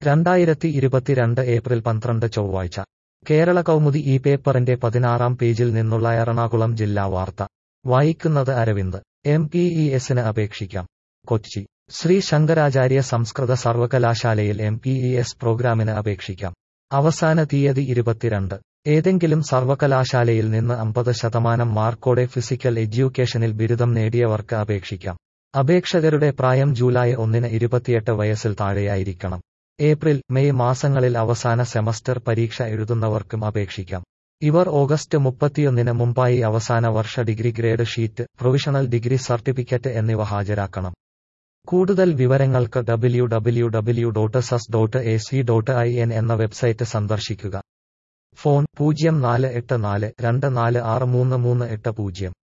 രണ്ടായിരത്തി ഇരുപത്തിരണ്ട് ഏപ്രിൽ പന്ത്രണ്ട് ചൊവ്വാഴ്ച കേരള കൗമുദി ഈ പേപ്പറിന്റെ പതിനാറാം പേജിൽ നിന്നുള്ള എറണാകുളം ജില്ലാ വാർത്ത വായിക്കുന്നത് അരവിന്ദ് എം പി ഇ എസിന് അപേക്ഷിക്കാം കൊച്ചി ശ്രീ ശങ്കരാചാര്യ സംസ്കൃത സർവകലാശാലയിൽ എം പി ഇ എസ് പ്രോഗ്രാമിന് അപേക്ഷിക്കാം അവസാന തീയതി ഇരുപത്തിരണ്ട് ഏതെങ്കിലും സർവകലാശാലയിൽ നിന്ന് അമ്പത് ശതമാനം മാർക്കോടെ ഫിസിക്കൽ എഡ്യൂക്കേഷനിൽ ബിരുദം നേടിയവർക്ക് അപേക്ഷിക്കാം അപേക്ഷകരുടെ പ്രായം ജൂലൈ ഒന്നിന് ഇരുപത്തിയെട്ട് വയസ്സിൽ താഴെയായിരിക്കണം ഏപ്രിൽ മെയ് മാസങ്ങളിൽ അവസാന സെമസ്റ്റർ പരീക്ഷ എഴുതുന്നവർക്കും അപേക്ഷിക്കാം ഇവർ ഓഗസ്റ്റ് മുപ്പത്തിയൊന്നിന് മുമ്പായി അവസാന വർഷ degree grade sheet provisional degree certificate എന്നിവ ഹാജരാക്കണം കൂടുതൽ വിവരങ്ങൾക്ക് W W W dot ssus dot A C dot I N എന്ന വെബ്സൈറ്റ് സന്ദർശിക്കുക ഫോൺ പൂജ്യം നാല് എട്ട് നാല് രണ്ട് നാല് ആറ് മൂന്ന് മൂന്ന് എട്ട് പൂജ്യം